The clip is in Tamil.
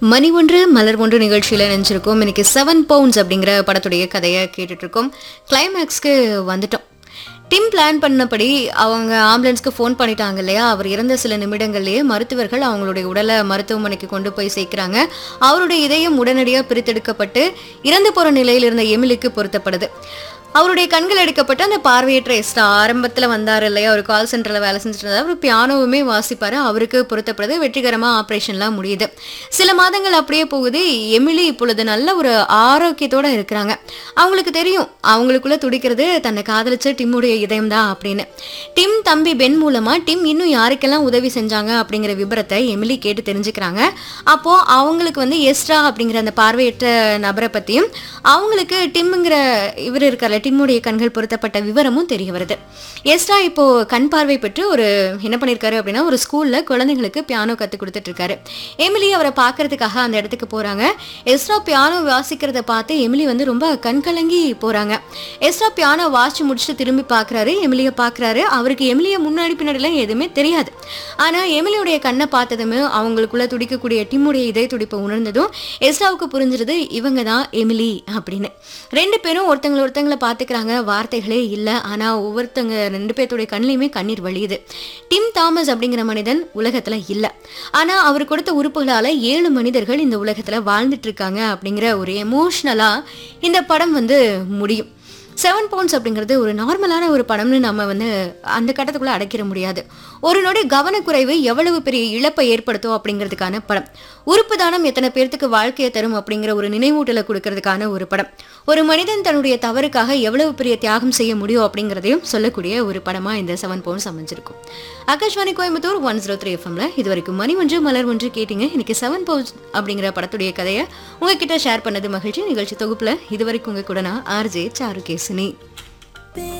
மணி ஒன்று மலர் ஒன்று நிகழ்ச்சியில் நினைச்சிருக்கோம் இன்னைக்கு செவன் பவுண்ட்ஸ் அப்படிங்கிற படத்துடைய கதையை கேட்டுட்டு இருக்கோம் கிளைமேக்ஸ்க்கு வந்துட்டோம் டிம் பிளான் பண்ணபடி அவங்க ஆம்புலன்ஸ்க்கு ஃபோன் பண்ணிட்டாங்க இல்லையா அவர் இறந்த சில நிமிடங்கள்லேயே மருத்துவர்கள் அவங்களுடைய உடலை மருத்துவமனைக்கு கொண்டு போய் சேர்க்குறாங்க அவருடைய இதயம் உடனடியாக பிரித்தெடுக்கப்பட்டு இறந்து போகிற நிலையில் இருந்த எமிலிக்கு பொருத்தப்படுது அவருடைய கண்கள் எடுக்கப்பட்டு அந்த பார்வையற்ற எஸ்டா ஆரம்பத்தில் வந்தார் இல்லையா ஒரு கால் சென்டரில் வேலை செஞ்சுட்டு இருந்தார் அவர் பியானோவுமே வாசிப்பார் அவருக்கு பொருத்தப்படுது வெற்றிகரமாக ஆப்ரேஷன்லாம் முடியுது சில மாதங்கள் அப்படியே போகுது எமிலி இப்பொழுது நல்ல ஒரு ஆரோக்கியத்தோட இருக்கிறாங்க அவங்களுக்கு தெரியும் அவங்களுக்குள்ள துடிக்கிறது தன்னை காதலிச்ச டிம்முடைய இதயம் தான் அப்படின்னு டிம் தம்பி பென் மூலமா டிம் இன்னும் யாருக்கெல்லாம் உதவி செஞ்சாங்க அப்படிங்கிற விபரத்தை எமிலி கேட்டு தெரிஞ்சுக்கிறாங்க அப்போ அவங்களுக்கு வந்து எஸ்ட்ரா அப்படிங்கிற அந்த பார்வையற்ற நபரை பத்தியும் அவங்களுக்கு டிம்ங்கிற இவர் இருக்கார்ல டிம்முடைய கண்கள் பொருத்தப்பட்ட விவரமும் தெரிய வருது எஸ்ட்ரா இப்போ கண் பார்வை பெற்று ஒரு என்ன பண்ணியிருக்காரு அப்படின்னா ஒரு ஸ்கூல்ல குழந்தைங்களுக்கு பியானோ கற்றுக் கொடுத்துட்டு இருக்காரு எமிலி அவரை பார்க்கறதுக்காக அந்த இடத்துக்கு போறாங்க எஸ்ட்ரா பியானோ வாசிக்கிறத பார்த்து எமிலி வந்து ரொம்ப கண்கலங்கி போறாங்க எஸ்ட்ரா பியானோ வாசிச்சு முடிச்சுட்டு திரும்பி பார்க்கறாரு எமிலியை பார்க்கறாரு அவருக்கு எமிலியை முன்னாடி பின்னாடிலாம் எதுவுமே தெரியாது ஆனா எமிலியுடைய கண்ணை பார்த்ததுமே அவங்களுக்குள்ள துடிக்கக்கூடிய டிம்முடைய இதய துடிப்பை உணர்ந்ததும் எஸ்ட்ராவுக்கு புரிஞ்சிருது இவங்க தான் எமிலி அப்படின்னு ரெண்டு பேரும் ஒருத்தங்களை ஒருத்தங்களை பார்த்துக்கிறாங்க வார்த்தைகளே இல்லை ஆனா ஒவ்வொருத்தங்க ரெண்டு பேர்த்துடைய கண்ணிலையுமே கண்ணீர் வழியுது டிம் தாமஸ் அப்படிங்கிற மனிதன் உலகத்துல இல்ல ஆனா அவர் கொடுத்த உறுப்புகளால ஏழு மனிதர்கள் இந்த உலகத்துல வாழ்ந்துட்டு இருக்காங்க அப்படிங்கிற ஒரு எமோஷ்னலா இந்த படம் வந்து முடியும் செவன் பவுண்ட்ஸ் அப்படிங்கிறது ஒரு நார்மலான ஒரு படம்னு நம்ம வந்து அந்த கட்டத்துக்குள்ள அடைக்கிற முடியாது ஒரு நொடி கவனக்குறைவு எவ்வளவு பெரிய இழப்பை ஏற்படுத்தும் அப்படிங்கிறதுக்கான படம் உறுப்பு தானம் எத்தனை பேர்த்துக்கு வாழ்க்கையை தரும் அப்படிங்கிற ஒரு நினைவூட்டலை கொடுக்கறதுக்கான ஒரு படம் ஒரு மனிதன் தன்னுடைய தவறுக்காக எவ்வளவு பெரிய தியாகம் செய்ய முடியும் அப்படிங்கிறதையும் சொல்லக்கூடிய ஒரு படமா இந்த செவன் பவுண்ட்ஸ் அமைஞ்சிருக்கும் Akashvani Coimbatore one zero three எஃப்எம்ல இது வரைக்கும் மணி ஒன்று மலர் ஒன்று கேட்டீங்க இன்னைக்கு செவன் பவுண்ட்ஸ் அப்படிங்கிற படத்துடைய கதையை உங்ககிட்ட ஷேர் பண்ணது மகிழ்ச்சி நிகழ்ச்சி தொகுப்புல இது வரைக்கும் உங்க கூட நான் ஆர்ஜே சாரு கேசினி